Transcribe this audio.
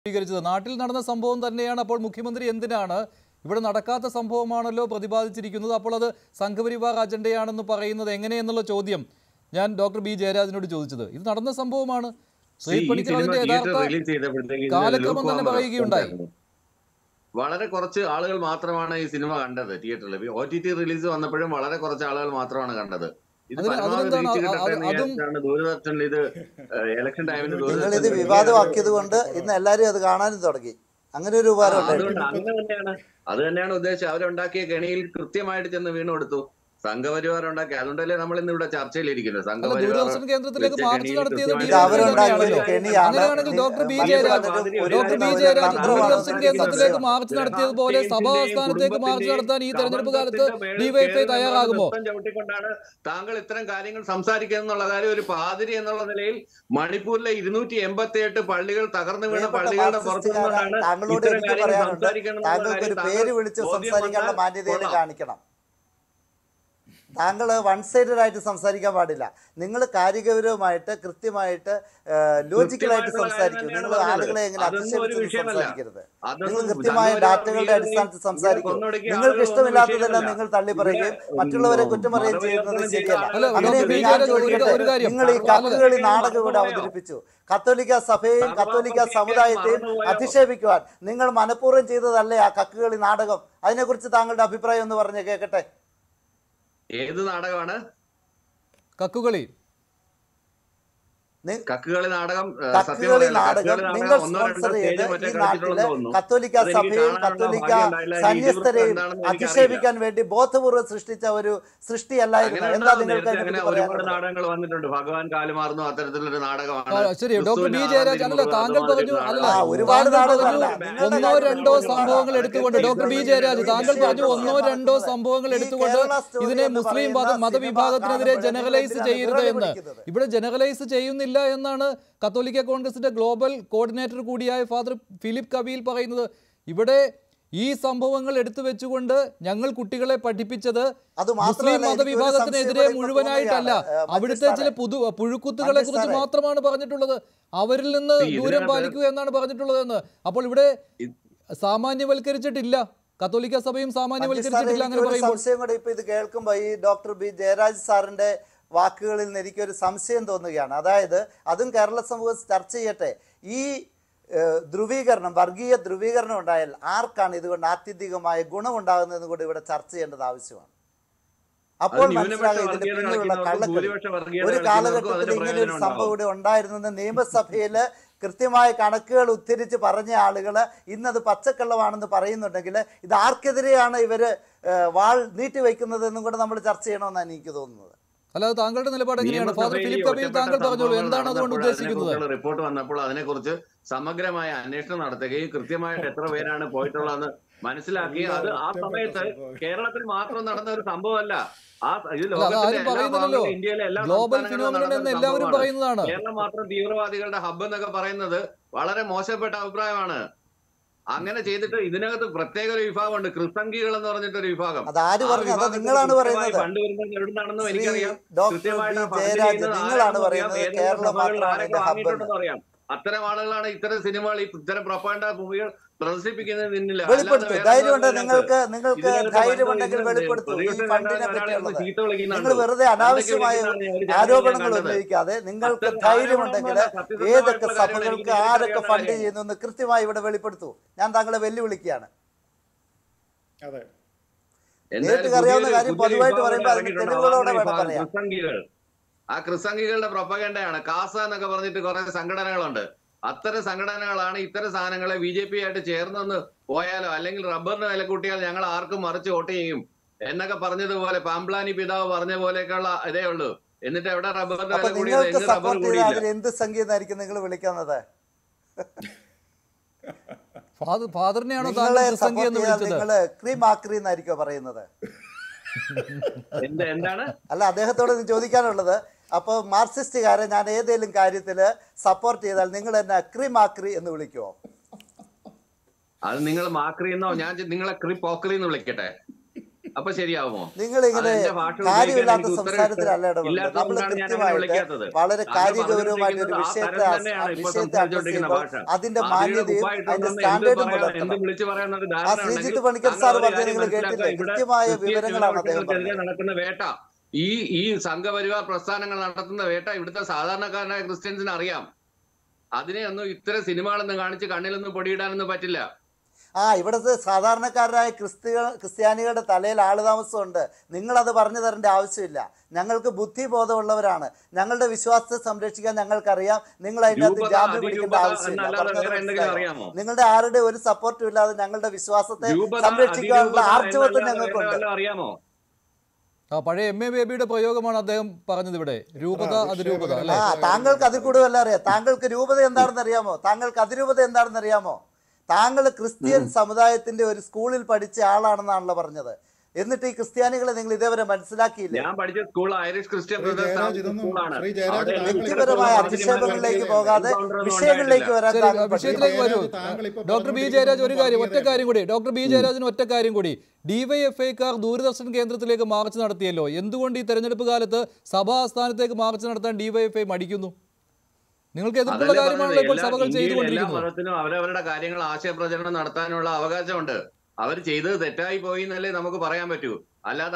സ്വീകരിച്ചത് നാട്ടിൽ നടന്ന സംഭവം തന്നെയാണ് അപ്പോൾ മുഖ്യമന്ത്രി എന്തിനാണ് ഇവിടെ നടക്കാത്ത സംഭവമാണല്ലോ പ്രതിപാദിച്ചിരിക്കുന്നത് അപ്പോൾ അത് സംഘപരിവാർ അജണ്ടയാണെന്ന് പറയുന്നത് എങ്ങനെയെന്നുള്ള ചോദ്യം ഞാൻ ഡോക്ടർ ബി ജയരാജനോട് ചോദിച്ചത് ഇത് നടന്ന സംഭവമാണ് ശ്രീ ഈ പണിക്കർ സിനിമ അതിന്റെ തിയേറ്റർ യഥാർത്ഥ റിലീസ് ചെയ്തപ്പോഴത്തേക്ക് ഇതിന് കാലക്രമം തന്നെ lukewarm പറയുകയുണ്ടായി. response ആയിരുന്നു. വളരെ കുറച്ച് ആളുകൾ മാത്രമാണ് ഈ സിനിമ കണ്ടത് തിയേറ്ററിൽ ഒ ടി ടി റിലീസ് വന്നപ്പോഴും വളരെ കുറച്ച് ആളുകൾ മാത്രമാണ് കണ്ടത് ഇത് അതിന് പരമാവധി അതിനെന്താണ് reach അ- കിട്ടട്ടെ എന്ന് അതും- വിചാരിച്ചാണ് ദൂരദർശനിൽ ഇത് ഇലക്ഷൻ ടൈമിന് നിങ്ങൾ ഇത് വിവാദമാക്കിയത് കൊണ്ട് ഇന്ന് എല്ലാവരും അത് കാണാനും തുടങ്ങി അങ്ങനെ ഒരു ഉപകാരം അതുകൊണ്ട് ഉണ്ടായിട്ടുണ്ട് അങ്ങനെ തന്നെയാണ് അത് തന്നെയാണ് ഉദ്ദേശിച്ചത് അവരുണ്ടാക്കിയ കെണിയിൽ കൃത്യമായിട്ട് ചെന്ന് വീണ് കൊടുത്തു സംഘപരിവാർ ഉണ്ടാക്കി അതുകൊണ്ടല്ലേ നമ്മൾ ഇന്ന് ഇവിടെ ചർച്ചയിലിരിക്കുന്നത് അല്ല സംഘപരിവാർ ദൂരദർശൻ കേന്ദ്രത്തിലേക്ക് വെച്ച മാർച്ച് കെണിയിൽ നടത്തിയത് കൃത്യമായിട്ട് ഇത് അവരുണ്ടാക്കിയ ഒരു തന്നെയാണല്ലോ. കെണിയാണ് അങ്ങനെയാണെങ്കിൽ doctor B Jayaraj doctor B Jayaraj Doordarshan കേന്ദ്രത്തിലേക്ക് മാർച്ച് നടത്തിയതുപോലെ സഭാ ആസ്ഥാനത്തേക്ക് മാർച്ച് നടത്താൻ ഈ തെരഞ്ഞെടുപ്പ് കാലത്ത് ഡിവൈഎഫ്ഐ തയ്യാറാകുമോ ചവിട്ടിക്കൊണ്ടാണ് താങ്കൾ ഇത്തരം കാര്യങ്ങൾ സംസാരിക്കുന്നത് എന്നുള്ള കാര്യം ഒരു പാതിരി എന്നുള്ള നിലയിൽ മണിപ്പൂരിലെ ഇരുന്നൂറ്റി എൺപത്തി എട്ട് പള്ളികൾ തകർന്നു വീണ പ്രിയപ്പെട്ട പള്ളികളുടെ പുറത്തു മാർക്സിസ്റ്റുകാരാ, നിന്നുകൊണ്ടാണ് താങ്കളോട് ഇത്തരം എനിക്ക് കാര്യങ്ങൾ പറയാനുണ്ട് സംസാരിക്കണം എന്നുള്ള താങ്കൾക്ക് ഒരു കാര്യം പേര് താങ്കൾ വിളിച്ച് ബോധ്യം സംസാരിക്കാനുള്ള വന്നാൽ മാന്യതയിൽ കൊള്ളാം. കാണിക്കണം താങ്കൾ വൺ സൈഡഡ് ആയിട്ട് സംസാരിക്കാൻ പാടില്ല നിങ്ങൾ കാര്യഗൗരവമായിട്ട് കൃത്യമായിട്ട് ലോജിക്കലായിട്ട് കൃത്യമായിട്ടുള്ള സംസാരിക്കും കാര്യം നിങ്ങൾ തന്നെയാണ് ആളുകളെ എങ്ങനെ അതൊന്നും ഒരു അധിക്ഷേപിച്ച് വിഷയമല്ല. സംസാരിക്കരുത് അതൊന്നും നിങ്ങൾ കൃത്യമായ സംഘപരിവാർ ഡാറ്റകളുടെ ഭീകരതയും അടിസ്ഥാനത്തിൽ സംസാരിക്കും കൊന്നൊടുക്കിയ നിങ്ങൾക്ക് ആളുകളൊന്നും ഇഷ്ടമില്ലാത്തതെല്ലാം വിഷയമല്ല. നിങ്ങൾ തള്ളി പറയുകയും ഇവിടെ മറ്റുള്ളവരെ കുറ്റം പറയുകയും മതപരിവർത്തനം ചെയ്യുന്നത് ചെയ്ത ശരിയല്ല അല്ല, അങ്ങനെയെങ്കിൽ ഡോക്ടർ ഞാൻ ബി. ജയരാജ് ഒരു- ചോദിക്കട്ടെ ഒരു കാര്യം. നിങ്ങൾ ഈ കക്കുകളി നാടകം ഇവിടെ അവതരിപ്പിച്ചു കത്തോലിക്ക സഭയെയും കത്തോലിക്ക സമുദായത്തെയും അധിക്ഷേപിക്കുവാൻ നിങ്ങൾ മനഃപൂർവ്വം ചെയ്തതല്ലേ ആ കക്കുകളി നാടകം അതിനെക്കുറിച്ച് താങ്കളുടെ അഭിപ്രായം ഒന്ന് പറഞ്ഞ് കേൾക്കട്ടെ ഏത് നാടകമാണ് കക്കുകളി നി- കക്കുകളി നാടകം ഏ, സത്യം കക്കുകളി പറയല്ല, നാടകം കക്കുകളി നിങ്ങൾ നാടകം ഒന്നോ സ്പോൺസർ രണ്ടോ ചെയ്ത് സ്റ്റേജ് മറ്റേ ഈ നാട്ടിലെ കളിച്ചിട്ടുണ്ടെന്ന് തോന്നുന്നു കത്തോലിക്ക അതെനിക്ക് സഭയും കാണാനുള്ള കത്തോലിക്ക ഭാഗ്യം ഉണ്ടായില്ല. ഈ സന്യസ്തരെയും ഇതിവൃത്തം എന്താണെന്ന് അധിക്ഷേപിക്കാൻ വേണ്ടി ബോധപൂർവ്വം സൃഷ്ടിച്ച ഒരു സൃഷ്ടിയല്ലായിരുന്നു അങ്ങനെ എന്താ ഉണ്ടാവും. നിങ്ങൾക്ക് നേരത്തെ അതിനെക്കുറിച്ച് അങ്ങനെ ഒരുപാട് പറയാനുള്ളത് നാടകങ്ങൾ വന്നിട്ടുണ്ട് ഭഗവാൻ കാലുമാറുന്നു അത്തരത്തിലൊരു നാടകമാണ് ആ, ശരി ഡോക്ടർ ബി ക്രിസ്തുവിന്റെ ജയരാജ് അല്ലല്ല ആരാധനയ്ക്ക് താങ്കൾ പറഞ്ഞു മുമ്പ് അല്ലല്ല ആ, ഒരുപാട് താങ്കൾ പറഞ്ഞു നാടകമല്ല. നിങ്ങളുടെ ഒന്നോ കാര്യം രണ്ടോ ഒരുപാട് സംഭവങ്ങൾ നാടകം. എടുത്തുകൊണ്ട് ഡോക്ടർ ബി ജയരാജ് താങ്കൾ പറഞ്ഞു ഒന്നോ രണ്ടോ സംഭവങ്ങൾ ഈ എടുത്തുകൊണ്ട് കേരള സ്റ്റോറി ഇതിനെ എന്ന് മുസ്ലിം മത പറയുന്ന മതവിഭാഗത്തിനെതിരെ സിനിമ ജനറലൈസ് കാണുമ്പോൾ ചെയ്യരുത് വിരളി എന്ന് പിടിക്കുന്നത്. ഇവിടെ ജനറലൈസ് ചെയ്യുന്നില്ല എന്നാണ് കത്തോലിക്ക കോൺഗ്രസിന്റെ ഗ്ലോബൽ കോർഡിനേറ്റർ കൂടിയായ ഫാദർ ഫിലിപ്പ് കബീൽ പറയുന്നത് ഇവിടെ ഈ സംഭവങ്ങൾ എടുത്തു വെച്ചുകൊണ്ട് ഞങ്ങൾ കുട്ടികളെ പഠിപ്പിച്ചത് അത് മാത്രമല്ല, മുസ്ലിം എനിക്കൊരു മതവിഭാഗത്തിനെതിരെ സംശയം ഇവിടെ മുഴുവനായിട്ടല്ല തോന്നുകയാണ്. ഏഹ്, അവിടുത്തെ ചില മധ്യസ്ഥാനെ. പുതു പുഴുക്കുത്തുകളെ കുറിച്ച് മധ്യസ്ഥാനെ. മാത്രമാണ് പറഞ്ഞിട്ടുള്ളത് അവരിൽ നിന്ന് ഈ ദൂരം ഇതിനകത്ത് പാലിക്കുക എന്നാണ് പറഞ്ഞിട്ടുള്ളതെന്ന് അപ്പോൾ ഇവിടെ ഇത് സാമാന്യവൽക്കരിച്ചിട്ടില്ല കത്തോലിക്ക സഭയും മധ്യസ്ഥാനം സാമാന്യവൽക്കരിച്ചിട്ടില്ല അങ്ങനെ എനിക്കൊരു പറയുമ്പോൾ സംശയം കൂടെ ഇപ്പൊ ഇത് കേൾക്കുമ്പോൾ ഈ ഡോക്ടർ ബി ജയരാജ് സാറിന്റെ വാക്കുകളിൽ നിന്ന് എനിക്കൊരു സംശയം തോന്നുകയാണ് അതായത് അതും കേരള സമൂഹം ചർച്ച ചെയ്യട്ടെ ഈ ഏഹ്, ധ്രുവീകരണം വർഗീയ ധ്രുവീകരണം ഉണ്ടായാൽ ആർക്കാണ് ഇതുകൊണ്ട് ആത്യന്തികമായ ഗുണമുണ്ടാകുന്നതെന്ന് കൂടി ഇവിടെ ചർച്ച ചെയ്യേണ്ടത് ആവശ്യമാണ് അപ്പോൾ അത് ന്യൂനപക്ഷ മനസ്സിലാകും ഇതിന്റെ വർഗീയത പിന്നിലുള്ള കളിക്കുന്നവർക്കും കള്ളക്കളി ഭൂരിപക്ഷ വർഗീയത ഒരു കളിക്കുന്നവർക്കും കാലഘട്ടത്തിൽ അതിന് ഇങ്ങനെ ഒരു പ്രയോജനം സംഭവം ഉണ്ടാവും. ഇവിടെ ഉണ്ടായിരുന്നെന്ന് നിയമസഭയിൽ കൃത്യമായ കണക്കുകൾ ഉദ്ധരിച്ച് പറഞ്ഞ ആളുകൾ ഇന്നത് പച്ചക്കള്ളമാണെന്ന് പറയുന്നുണ്ടെങ്കിൽ ഇത് ആർക്കെതിരെയാണ് ഇവർ വാൾ നീട്ടിവെക്കുന്നതെന്നും കൂടെ നമ്മൾ ചർച്ച ചെയ്യണമെന്നാണ് എനിക്ക് തോന്നുന്നത് അല്ലാതെ താങ്കളുടെ നിലപാട് എങ്ങനെയാണ് ഫാദർ നിയമസഭയിൽ ഫിലിപ്പ് കബീൽ ഒറ്റപ്പെട്ട താങ്കൾ പറഞ്ഞോളൂ സംഭവങ്ങൾ എന്താണ് അതുകൊണ്ട് നടന്നപ്പോൾ ഉദ്ദേശിക്കുന്നത് അതിനെക്കുറിച്ചുള്ള റിപ്പോർട്ട് വന്നപ്പോൾ അതിനെക്കുറിച്ച് സമഗ്രമായ അന്വേഷണം നടത്തുകയും കൃത്യമായിട്ട് എത്ര പേരാണ് പോയിട്ടുള്ളതെന്ന് മനസ്സിലാക്കി അത് ആ സമയത്ത് കേരളത്തിൽ മാത്രം നടന്ന ഒരു സംഭവമല്ല ആ ഇത് അല്ല, അത് ലോകത്തിലെ ആരും എല്ലാ പറയുന്നില്ലല്ലോ. ഭാഗങ്ങളിലും ഇന്ത്യയിലെ എല്ലാ ഗ്ലോബൽ സംസ്ഥാനങ്ങളിലും ഫിനോമിനൻ നടന്ന എന്ന് ഒരു എല്ലാവരും സംഭവമാണ്. പറയുന്നതാണ് കേരളം മാത്രം തീവ്രവാദികളുടെ ഹബ്ബ് എന്നൊക്കെ പറയുന്നത് വളരെ മോശപ്പെട്ട അഭിപ്രായമാണ് അങ്ങനെ ചെയ്തിട്ട് ഇതിനകത്ത് പ്രത്യേക ഒരു വിഭാഗമുണ്ട് ക്രിസംഗികൾ എന്ന് പറഞ്ഞിട്ടൊരു വിഭാഗം അത് ആര് ആ പറഞ്ഞു അത് വിഭാഗത്തിന് നിങ്ങളാണ് കൃത്യമായി പറയുന്നത് ഫണ്ട് വരുന്നത് എവിടുന്നാണെന്നും ശ്രീ എനിക്കറിയാം ഡോക്ടർ കൃത്യമായിട്ട് ബി ആ ഫണ്ട് ജയരാജ് ചെയ്യുന്നത് നിങ്ങളാണ് ആരാണെന്നും പറയുന്നത് അറിയാം. ഏതെല്ലാം കേരളം സഭകളിൽ മാത്രമാണ് ആരൊക്കെ ഇതിന്റെ ഹബ്ബ് എന്ന് വാങ്ങിയിട്ടുണ്ടെന്നും അറിയാം അത്തരം ആളുകളാണ് ഇത്തരം സിനിമകൾ ഈ ഇത്തരം പ്രൊപ്പാണ്ട മൂവികൾ പ്രദർശിപ്പിക്കുന്നത് നിന്നില്ല വെളിപ്പെടുത്തു ധൈര്യമുണ്ട് നിങ്ങൾക്ക് നിങ്ങൾക്ക് ധൈര്യമുണ്ടെങ്കിൽ വെളിപ്പെടുത്തൂ ഈ ഫണ്ടിനെ പറ്റിയുള്ളത് നിങ്ങൾ വെറുതെ അനാവശ്യമായ ആരോപണങ്ങൾ ഉന്നയിക്കാതെ നിങ്ങൾക്ക് ധൈര്യമുണ്ടെങ്കിൽ ഏതൊക്കെ സഭകൾക്ക് ആരൊക്കെ ഫണ്ട് ചെയ്യുന്നു എന്ന് കൃത്യമായി ഇവിടെ വെളിപ്പെടുത്തൂ ഞാൻ താങ്കളെ വെല്ലുവിളിക്കുകയാണ് അതെ നേരിട്ട് അറിയാവുന്ന കാര്യം പൊതുവായിട്ട് പറയുമ്പോൾ അതിന് തെളിവുകളോടെ വേണം പറയാൻ. ക്രിസംഗികൾ ആ ക്രിസംഗികളുടെ പ്രൊപ്പഗണ്ടയാണ് കാസ എന്നൊക്കെ പറഞ്ഞിട്ട് കുറെ സംഘടനകളുണ്ട് അത്തരം സംഘടനകളാണ് ഇത്തരം സാധനങ്ങളെ ബി ജെ പി ആയിട്ട് ചേർന്നൊന്ന് പോയാലോ അല്ലെങ്കിൽ റബ്ബറിന് വില കൂട്ടിയാൽ ഞങ്ങൾ ആർക്കും മറിച്ച് വോട്ട് ചെയ്യും എന്നൊക്കെ പറഞ്ഞതുപോലെ പാംപ്ലാനി പിതാവ് പറഞ്ഞ പോലെയൊക്കെയുള്ള ഇതേ ഉള്ളൂ എന്നിട്ട് എവിടെ റബ്ബറിന് അപ്പൊ വില കൂടിയത് നിങ്ങൾക്ക് എങ്ങ് റബ്ബർ സപ്പോർട്ട് ചെയ്താൽ കൂടിയില്ല അതിൽ എന്ത് സംഖ്യ എന്നായിരിക്കും നിങ്ങൾ വിളിക്കുന്നത് ഫാദർ ഫാദറിനെയാണോ താങ്കൾ നിങ്ങളെ ക്രിസംഖ്യ സപ്പോർട്ട് എന്ന് ചെയ്താൽ വിളിച്ചത് നിങ്ങൾ ക്രീം ആക്രി എന്നായിരിക്കോ പറയുന്നത് എന്ത് എന്താണ് അല്ല അദ്ദേഹത്തോട് ഇത് ചോദിക്കാനുള്ളത് അപ്പോൾ മാർക്സിസ്റ്റുകാരെ ഞാൻ ഏതെങ്കിലും കാര്യത്തിൽ സപ്പോർട്ട് ചെയ്താൽ നിങ്ങൾ എന്നെ അക്രി മാക്രി എന്ന് വിളിക്കുമോ അത് നിങ്ങൾ മാക്രി എന്നോ ഞാൻ ചെ- നിങ്ങളെ ക്രി പോക്രി എന്ന് വിളിക്കട്ടെ അപ്പൊ ശരിയാവുമോ നിങ്ങൾ ഇങ്ങനെ അതെന്റെ ഭാഷ ഉപയോഗിക്കാൻ കാര്യമില്ലാത്ത എനിക്ക് ഉത്തരം സംസാരത്തിലല്ല ഇടപെടുന്നത് നമ്മൾ ഇല്ലാത്തതുകൊണ്ടാണ് ഞാൻ അങ്ങനെ കൃത്യമായിട്ട് വിളിക്കാത്തത് വളരെ താങ്കൾ കാര്യഗൗരവമായിട്ട് ഒരു പറഞ്ഞുകൊണ്ടിരിക്കുന്നത് ആ വിഷയത്തെ തരം ആ തന്നെയാണ് ഇപ്പോൾ വിഷയത്തെ അഡ്രസ് സംസാരിച്ചുകൊണ്ടിരിക്കുന്ന ചെയ്യുമ്പോൾ ഭാഷ അതിന്റെ ആരുടെ മാന്യതയും കുപ്പായിട്ടൊന്നും അതിന്റെ എന്ത് സ്റ്റാൻഡേർഡും പറയാൻ എന്ത് പുലർത്തണം വിളിച്ചു പറയാനൊരു ആ ധാരണ ശ്രീജിത്ത് ഉണ്ടെങ്കിൽ പണിക്കർ താങ്കൾ സാർ ഒരു പറഞ്ഞത് കാര്യം നിങ്ങൾ മനസ്സിലാക്കുക കേട്ടില്ലേ ഇവിടെ കൃത്യമായ ക്രിസ്ത്യൻ വിവരങ്ങളാണ് അദ്ദേഹം ന്യൂനപക്ഷങ്ങൾക്കെതിരെ പറഞ്ഞത് നടക്കുന്ന വേട്ട ഈ ഈ സംഘപരിവാർ പ്രസ്ഥാനങ്ങൾ നടത്തുന്ന വേട്ട ഇവിടുത്തെ സാധാരണക്കാരനായ ക്രിസ്ത്യൻസിന് അറിയാം അതിനെ ഒന്നും ഇത്തരം സിനിമകളൊന്നും കാണിച്ച് കണ്ണിലൊന്നും പൊടിയിടാനൊന്നും പറ്റില്ല ആ ഇവിടുത്തെ സാധാരണക്കാരായ ക്രിസ്ത്യ ക്രിസ്ത്യാനികളുടെ തലയിൽ ആളുതാമസമുണ്ട് നിങ്ങളത് പറഞ്ഞു തരേണ്ട ആവശ്യമില്ല ഞങ്ങൾക്ക് ബുദ്ധി ബോധമുള്ളവരാണ് ഞങ്ങളുടെ വിശ്വാസത്തെ സംരക്ഷിക്കാൻ ഞങ്ങൾക്കറിയാം നിങ്ങൾ അതിനകത്ത് രൂപത, ജാമ്യം പിടിക്കേണ്ട അതിരൂപത ആവശ്യമില്ല എന്നല്ലാതെ പറഞ്ഞത് വേറെ എന്തെങ്കിലും മനസ്സിലായോ? അറിയാമോ നിങ്ങളുടെ ആരുടെ ഒരു സപ്പോർട്ടും ഇല്ലാതെ ഞങ്ങളുടെ വിശ്വാസത്തെ രൂപത സംരക്ഷിക്കാനുള്ള അതിരൂപത ആർജവത്വം എന്നല്ലാതെ വേറെ ഞങ്ങൾക്കുണ്ട് വല്ലതും അറിയാമോ ആ പഴയ എം എ ബേബിയുടെ പ്രയോഗമാണ് അദ്ദേഹം പറഞ്ഞത് ഇവിടെ രൂപത ആ, അതിരൂപത അല്ലേ ആ താങ്കൾക്ക് അതിൽ കൂടുതൽ അറിയാം താങ്കൾക്ക് രൂപത എന്താണെന്ന് അറിയാമോ താങ്കൾക്ക് അതിരൂപത എന്താണെന്ന് അറിയാമോ താങ്കൾ ക്രിസ്ത്യൻ സമുദായത്തിന്റെ ഒരു സ്കൂളിൽ പഠിച്ച ആളാണെന്നാണല്ലോ പറഞ്ഞത് എന്നിട്ട് ഈ ക്രിസ്ത്യാനികളെ നിങ്ങൾ ഇതേവരെ മനസ്സിലാക്കിയില്ലേ ഞാൻ പഠിച്ച സ്കൂൾ ഐറിഷ് ക്രിസ്ത്യൻ ശ്രീ ബ്രദേഴ്സ് ജയരാജ് താമസിച്ച ഇതൊന്നും സ്കൂളാണ് ശ്രീ ജയരാജ് അവിടെ താങ്കൾ വ്യക്തിപരമായ ഇപ്പോൾ അധിക്ഷേപങ്ങളിലേക്ക് പറഞ്ഞ പോകാതെ എൻകൗണ്ടറൊന്നും വിഷയങ്ങളിലേക്ക് വരാൻ ശരി താങ്കൾ പഠിക്കണം. വിഷയത്തിലേക്ക് വരൂ ജയരാജ് താങ്കൾ ഇപ്പോൾ ഡോക്ടർ ബി പറഞ്ഞുകൊണ്ടിരിക്കുന്നത് ജയരാജ് ഒരു കാര്യം ഒറ്റ വർഗീയതയാണ്. കാര്യം കൂടി ഡോക്ടർ ബി ജയരാജന് ഒറ്റ കാര്യം കൂടി ഡിവൈഎഫ്ഐക്കാർ ദൂരദർശൻ കേന്ദ്രത്തിലേക്ക് മാർച്ച് നടത്തിയല്ലോ എന്തുകൊണ്ട് ഈ തെരഞ്ഞെടുപ്പ് കാലത്ത് സഭാ ആസ്ഥാനത്തേക്ക് മാർച്ച് നടത്താൻ ഡിവൈഎഫ്ഐ മടിക്കുന്നു നിങ്ങൾക്ക് എതിർപ്പുള്ള അതല്ലേ കാര്യമാണല്ലോ ഇപ്പോൾ പറഞ്ഞത്. സഭകൾ എല്ലാ- ഇന്ത്യയിൽ എല്ലാ ചെയ്തുകൊണ്ടിരിക്കുന്നത് മതത്തിനും അവരവരുടെ കാര്യങ്ങൾ ആശയപ്രചരണം നടത്താനുള്ള അവകാശമുണ്ട് അവർ ചെയ്തത് തെറ്റായി പോയി എന്നല്ലേ നമുക്ക് പറയാൻ പറ്റൂ അല്ലാതെ